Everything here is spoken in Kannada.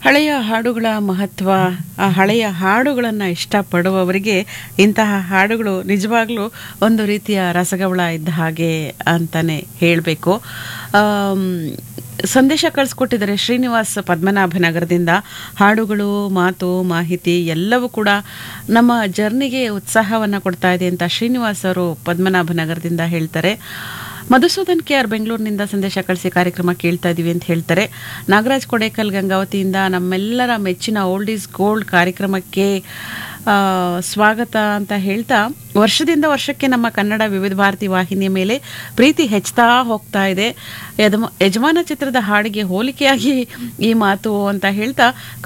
ಹಳೆಯ ಹಾಡುಗಳ ಮಹತ್ವ ಆ ಹಳೆಯ ಹಾಡುಗಳನ್ನು ಇಷ್ಟಪಡುವವರಿಗೆ ಇಂತಹ ಹಾಡುಗಳು ನಿಜವಾಗ್ಲೂ ಒಂದು ರೀತಿಯ ರಸಗವಳ ಇದ್ದ ಹಾಗೆ ಅಂತಾನೆ ಹೇಳಬೇಕು ಸಂದೇಶ ಕಳಿಸ್ಕೊಟ್ಟಿದ್ದಾರೆ ಶ್ರೀನಿವಾಸ್ ಪದ್ಮನಾಭನಗರದಿಂದ ಹಾಡುಗಳು ಮಾತು ಮಾಹಿತಿ ಎಲ್ಲವೂ ಕೂಡ ನಮ್ಮ ಜರ್ನಿಗೆ ಉತ್ಸಾಹವನ್ನು ಕೊಡ್ತಾ ಇದೆ ಅಂತ ಶ್ರೀನಿವಾಸ್ ಅವರು ಪದ್ಮನಾಭನಗರದಿಂದ ಹೇಳ್ತಾರೆ ಮಧುಸೂದನ್ ಕೆ ಆರ್ ಬೆಂಗಳೂರಿನಿಂದ ಸಂದೇಶ ಕಳಿಸಿ ಕಾರ್ಯಕ್ರಮ ಕೇಳ್ತಾ ಇದ್ದೀವಿ ಅಂತ ಹೇಳ್ತಾರೆ ನಾಗರಾಜ್ ಕೊಡೇಕಲ್ ಗಂಗಾವತಿಯಿಂದ ನಮ್ಮೆಲ್ಲರ ಮೆಚ್ಚಿನ ಓಲ್ಡ್ ಈಸ್ ಗೋಲ್ಡ್ ಕಾರ್ಯಕ್ರಮಕ್ಕೆ ಆ, ಸ್ವಾಗತ ಅಂತ ಹೇಳ್ತಾ ವರ್ಷದಿಂದ ವರ್ಷಕ್ಕೆ ನಮ್ಮ ಕನ್ನಡ ವಿವಿಧ ಭಾರತಿ ವಾಹಿನಿಯ ಮೇಲೆ ಪ್ರೀತಿ ಹೆಚ್ಚುತ್ತಾ ಹೋಗ್ತಾ ಇದೆ ಯಜಮ ಯಜಮಾನ ಚಿತ್ರದ ಹಾಡಿಗೆ ಹೋಲಿಕೆಯಾಗಿ ಈ ಮಾತು ಅಂತ ಹೇಳ್ತಾ